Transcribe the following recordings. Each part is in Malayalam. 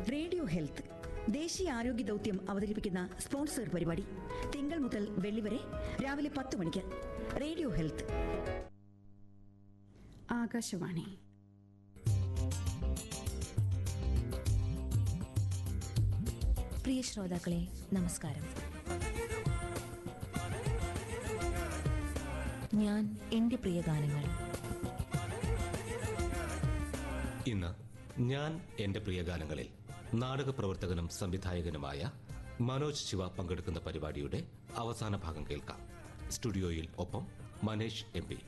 റേഡിയോ ഹെൽത്ത് ദേശീയ ആരോഗ്യ ദൗത്യം അവതരിപ്പിക്കുന്ന സ്പോൺസർ പരിപാടി തിങ്കൾ മുതൽ വെള്ളി വരെ രാവിലെ പത്ത് മണിക്ക് റേഡിയോ ഹെൽത്ത് ആകാശവാണി പ്രിയ ശ്രോതാക്കളെ നമസ്കാരം ഞാൻ എൻ്റെ പ്രിയ ഗാനങ്ങൾ ഇന്ന് ഞാൻ എൻ്റെ പ്രിയ ഗാനങ്ങളിൽ നാടക പ്രവർത്തകനും സംവിധായകനുമായ മനോജ് ശിവ പങ്കെടുക്കുന്ന പരിപാടിയുടെ അവസാന ഭാഗം കേൾക്കാം സ്റ്റുഡിയോയിൽ ഒപ്പം മനേഷ് എം പി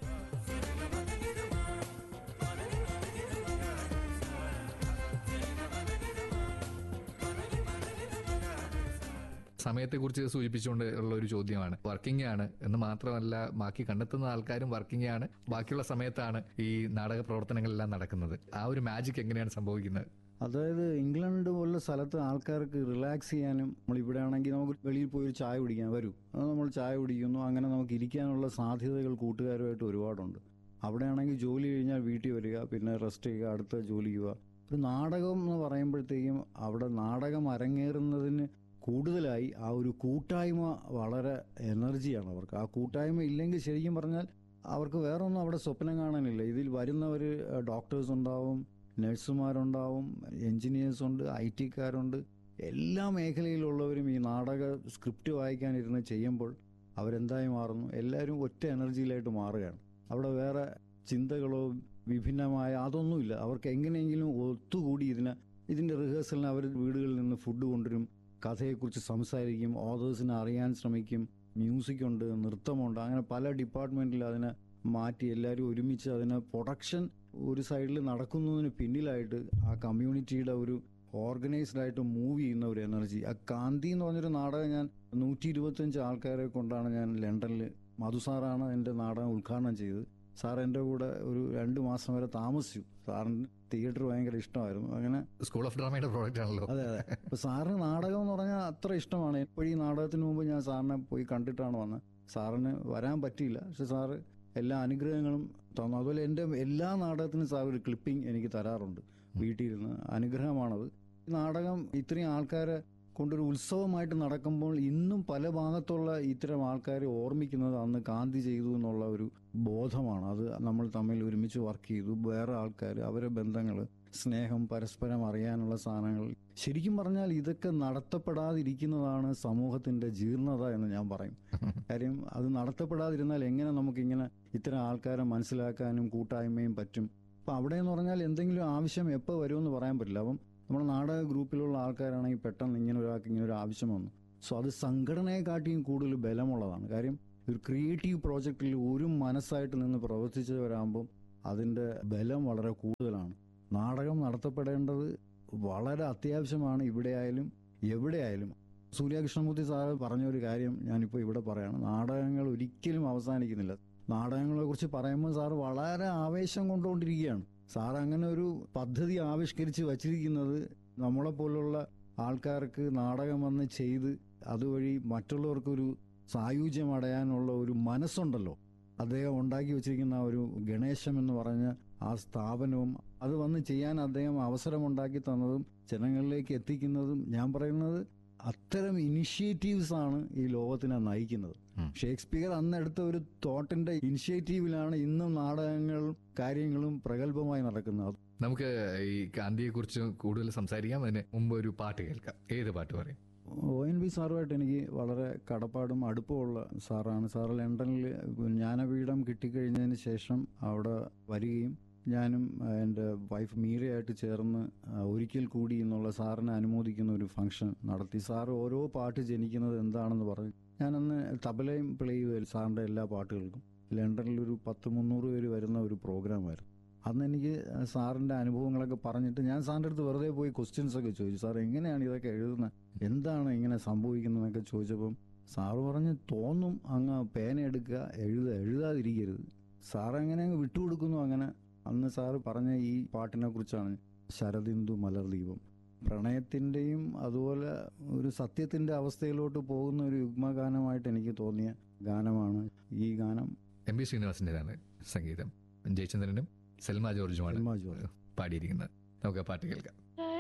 സമയത്തെക്കുറിച്ച് സൂചിപ്പിച്ചുകൊണ്ട് ഉള്ള ഒരു ചോദ്യമാണ് വർക്കിംഗ് ആണ് എന്ന് മാത്രമല്ല ബാക്കി കണ്ടെത്തുന്ന ആൾക്കാരും വർക്കിംഗ് ആണ് ബാക്കിയുള്ള സമയത്താണ് ഈ നാടക പ്രവർത്തനങ്ങളെല്ലാം നടക്കുന്നത് ആ ഒരു മാജിക് എങ്ങനെയാണ് സംഭവിക്കുന്നത് അതായത് ഇംഗ്ലണ്ട് പോലുള്ള സ്ഥലത്ത് ആൾക്കാർക്ക് റിലാക്സ് ചെയ്യാനും നമ്മൾ ഇവിടെ ആണെങ്കിൽ നമുക്ക് വെളിയിൽ പോയി ഒരു ചായ കുടിക്കാൻ വരൂ അത് നമ്മൾ ചായ കുടിക്കുന്നു അങ്ങനെ നമുക്ക് ഇരിക്കാനുള്ള സാധ്യതകൾ കൂട്ടുകാരുമായിട്ട് ഒരുപാടുണ്ട് അവിടെയാണെങ്കിൽ ജോലി കഴിഞ്ഞാൽ വീട്ടിൽ വരിക പിന്നെ റെസ്റ്റ് ചെയ്യുക അടുത്ത ജോലി ചെയ്യുക ഒരു നാടകം എന്ന് പറയുമ്പോഴത്തേക്കും അവിടെ നാടകം അരങ്ങേറുന്നതിന് കൂടുതലായി ആ ഒരു കൂട്ടായ്മ വളരെ എനർജിയാണ് അവർക്ക് ആ കൂട്ടായ്മ ഇല്ലെങ്കിൽ ശരിക്കും പറഞ്ഞാൽ അവർക്ക് വേറെ ഒന്നും അവിടെ സ്വപ്നം കാണാനില്ല ഇതിൽ വരുന്നവർ ഡോക്ടേഴ്സ് ഉണ്ടാവും നഴ്സുമാരുണ്ടാവും എൻജിനീയേഴ്സ് ഉണ്ട് ഐ ടിക്കാരുണ്ട് എല്ലാ മേഖലയിലുള്ളവരും ഈ നാടക സ്ക്രിപ്റ്റ് വായിക്കാനിരുന്ന് ചെയ്യുമ്പോൾ അവരെന്തായി മാറുന്നു എല്ലാവരും ഒറ്റ എനർജിയിലായിട്ട് മാറുകയാണ് അവിടെ വേറെ ചിന്തകളോ വിഭിന്നമായ അതൊന്നുമില്ല അവർക്ക് എങ്ങനെയെങ്കിലും ഒത്തുകൂടി ഇതിനെ ഇതിൻ്റെ റിഹേഴ്സലിന് അവർ വീടുകളിൽ നിന്ന് ഫുഡ് കൊണ്ടുവരും കഥയെക്കുറിച്ച് സംസാരിക്കും ഓതേഴ്സിനെ അറിയാൻ ശ്രമിക്കും മ്യൂസിക് ഉണ്ട് നൃത്തമുണ്ട് അങ്ങനെ പല ഡിപ്പാർട്ട്മെൻറ്റിൽ അതിനെ മാറ്റി എല്ലാവരും ഒരുമിച്ച് അതിനെ പ്രൊഡക്ഷൻ ഒരു സൈഡിൽ നടക്കുന്നതിന് പിന്നിലായിട്ട് ആ കമ്മ്യൂണിറ്റിയുടെ ഒരു ഓർഗനൈസ്ഡ് ആയിട്ട് മൂവ് ചെയ്യുന്ന ഒരു എനർജി ആ കാന്തി എന്ന് പറഞ്ഞൊരു നാടകം ഞാൻ നൂറ്റി ഇരുപത്തഞ്ച് ആൾക്കാരെ കൊണ്ടാണ് ഞാൻ ലണ്ടനിൽ മധു സാറാണ് എൻ്റെ നാടകം ഉദ്ഘാടനം ചെയ്തത് സാർ എൻ്റെ കൂടെ ഒരു രണ്ട് മാസം വരെ താമസിച്ചു സാറിന് തിയേറ്റർ ഭയങ്കര ഇഷ്ടമായിരുന്നു അങ്ങനെ സ്കൂൾ ഓഫ് ഡ്രാമയുടെ പ്രോഡക്റ്റ് ആണല്ലോ അതെ അതെ അപ്പൊ സാറിന് നാടകം എന്ന് പറഞ്ഞാൽ അത്ര ഇഷ്ടമാണ് എപ്പോഴും ഈ നാടകത്തിന് മുമ്പ് ഞാൻ സാറിനെ പോയി കണ്ടിട്ടാണ് വന്നത് സാറിന് വരാൻ പറ്റിയില്ല പക്ഷെ സാറ് എല്ലാ അനുഗ്രഹങ്ങളും തന്നു അതുപോലെ എൻ്റെ എല്ലാ നാടകത്തിനും സാർ ഒരു ക്ലിപ്പിംഗ് എനിക്ക് തരാറുണ്ട് വീട്ടിലിരുന്ന് അനുഗ്രഹമാണത് ഈ നാടകം ഇത്രയും ആൾക്കാരെ കൊണ്ടൊരു ഉത്സവമായിട്ട് നടക്കുമ്പോൾ ഇന്നും പല ഭാഗത്തുള്ള ഇത്തരം ആൾക്കാരെ ഓർമ്മിക്കുന്നത് അന്ന് കാന്തി ചെയ്തു എന്നുള്ള ഒരു ബോധമാണ് അത് നമ്മൾ തമ്മിൽ ഒരുമിച്ച് വർക്ക് ചെയ്തു വേറെ ആൾക്കാർ അവരെ ബന്ധങ്ങൾ സ്നേഹം പരസ്പരം അറിയാനുള്ള സാധനങ്ങൾ ശരിക്കും പറഞ്ഞാൽ ഇതൊക്കെ നടത്തപ്പെടാതിരിക്കുന്നതാണ് സമൂഹത്തിന്റെ ജീർണത എന്ന് ഞാൻ പറയും കാര്യം അത് നടത്തപ്പെടാതിരുന്നാൽ എങ്ങനെ നമുക്കിങ്ങനെ ഇത്തരം ആൾക്കാരെ മനസ്സിലാക്കാനും കൂട്ടായ്മയും പറ്റും അപ്പം അവിടെ എന്ന് പറഞ്ഞാൽ എന്തെങ്കിലും ആവശ്യം എപ്പോൾ വരുമെന്ന് പറയാൻ പറ്റില്ല അപ്പം നമ്മുടെ നാടക ഗ്രൂപ്പിലുള്ള ആൾക്കാരാണെങ്കിൽ പെട്ടെന്ന് ഇങ്ങനെ ഒരാൾക്ക് ഇങ്ങനെ ഒരു ആവശ്യം വന്നു സോ അത് സംഘടനയെക്കാട്ടിയും കൂടുതൽ ബലമുള്ളതാണ് കാര്യം ഒരു ക്രിയേറ്റീവ് പ്രോജക്റ്റിൽ ഒരു മനസ്സായിട്ട് നിന്ന് പ്രവർത്തിച്ചവരാകുമ്പം അതിൻ്റെ ബലം വളരെ കൂടുതലാണ് നാടകം നടത്തപ്പെടേണ്ടത് വളരെ അത്യാവശ്യമാണ് ഇവിടെ ആയാലും എവിടെ ആയാലും സൂര്യകൃഷ്ണമൂർത്തി സാറ് പറഞ്ഞ ഒരു കാര്യം ഞാനിപ്പോൾ ഇവിടെ പറയാണ് നാടകങ്ങൾ ഒരിക്കലും അവസാനിക്കുന്നില്ല നാടകങ്ങളെ കുറിച്ച് പറയുമ്പോൾ സാറ് വളരെ ആവേശം കൊണ്ടുകൊണ്ടിരിക്കുകയാണ് സാർ അങ്ങനെ ഒരു പദ്ധതി ആവിഷ്കരിച്ച് വച്ചിരിക്കുന്നത് നമ്മളെപ്പോലുള്ള ആൾക്കാർക്ക് നാടകം വന്ന് ചെയ്ത് അതുവഴി മറ്റുള്ളവർക്കൊരു സായുജ്യം അടയാനുള്ള ഒരു മനസ്സുണ്ടല്ലോ അദ്ദേഹം ഉണ്ടാക്കി വെച്ചിരിക്കുന്ന ആ ഒരു ഗണേശം എന്ന് പറഞ്ഞ ആ സ്ഥാപനവും അത് വന്ന് ചെയ്യാൻ അദ്ദേഹം അവസരമുണ്ടാക്കി തന്നതും ജനങ്ങളിലേക്ക് എത്തിക്കുന്നതും ഞാൻ പറയുന്നത് അത്തരം ഇനിഷ്യേറ്റീവ്സ് ആണ് ഈ ലോകത്തിനെ നയിക്കുന്നത് ഉം. ഷേക്സ്പിയർ അന്ന് എടുത്ത ഒരു തോട്ടിന്റെ ഇനിഷ്യേറ്റീവിലാണ് ഇന്നും നാടകങ്ങളും കാര്യങ്ങളും പ്രഗത്ഭമായി നടക്കുന്നത് നമുക്ക് ഈ ഗാന്ധിയെക്കുറിച്ച് കൂടുതൽ സംസാരിക്കാം അതിന് മുമ്പ് ഒരു പാട്ട് കേൾക്കാം ഏത് പാട്ട് പറയും ഒ എൻ വി സാറുമായിട്ട് എനിക്ക് വളരെ കടപ്പാടും അടുപ്പമുള്ള സാറാണ് സാർ ലണ്ടനിൽ ജ്ഞാനപീഠം കിട്ടിക്കഴിഞ്ഞതിന് ശേഷം അവിടെ വരികയും ഞാനും ആ, എൻ്റെ വൈഫ് മീരയായിട്ട് ചേർന്ന് ആ, ഒരിക്കൽ കൂടി എന്നുള്ള സാറിനെ അനുമോദിക്കുന്ന ഒരു ഫംഗ്ഷൻ നടത്തി സാർ ഓരോ പാട്ട് ജനിക്കുന്നത് എന്താണെന്ന് പറഞ്ഞു ഞാനന്ന് തബലയും പ്ലേ ചെയ്തു സാറിൻ്റെ എല്ലാ പാട്ടുകൾക്കും ലണ്ടനിൽ ഒരു പത്ത് മുന്നൂറ് പേര് വരുന്ന ഒരു പ്രോഗ്രാമായിരുന്നു അന്ന് എനിക്ക് സാറിൻ്റെ അനുഭവങ്ങളൊക്കെ പറഞ്ഞിട്ട് ഞാൻ സാറിൻ്റെ അടുത്ത് വെറുതെ പോയി ക്വസ്റ്റ്യൻസ് ഒക്കെ ചോദിച്ചു സാർ എങ്ങനെയാണ് ഇതൊക്കെ എഴുതുന്നത് എന്താണ് ഇങ്ങനെ സംഭവിക്കുന്നതെന്നൊക്കെ ചോദിച്ചപ്പം സാറ് പറഞ്ഞ് തോന്നും അങ്ങ് പേന എടുക്കുക എഴുത എഴുതാതിരിക്കരുത് സാർ അങ്ങനെ അങ്ങ് വിട്ടുകൊടുക്കുന്നു അങ്ങനെ അന്ന് സാറ് പറഞ്ഞ ഈ പാട്ടിനെ കുറിച്ചാണ് ശരദിന്ദു മലർദീപം പ്രണയത്തിൻ്റെയും അതുപോലെ ഒരു സത്യത്തിൻ്റെ അവസ്ഥയിലോട്ട് പോകുന്ന ഒരു യുഗ്മഗാനമായിട്ട് എനിക്ക് തോന്നിയ ഗാനമാണ് ഈ ഗാനം എം പി ശ്രീനിവാസിൻ്റെതാണ് സംഗീതം ജയചന്ദ്രനും സെൽമ ജോർജുമാണ് സെൽമ ജോർജ്. പാടിയിരിക്കുന്നത് നമുക്ക് ആ പാട്ട് കേൾക്കാം ആ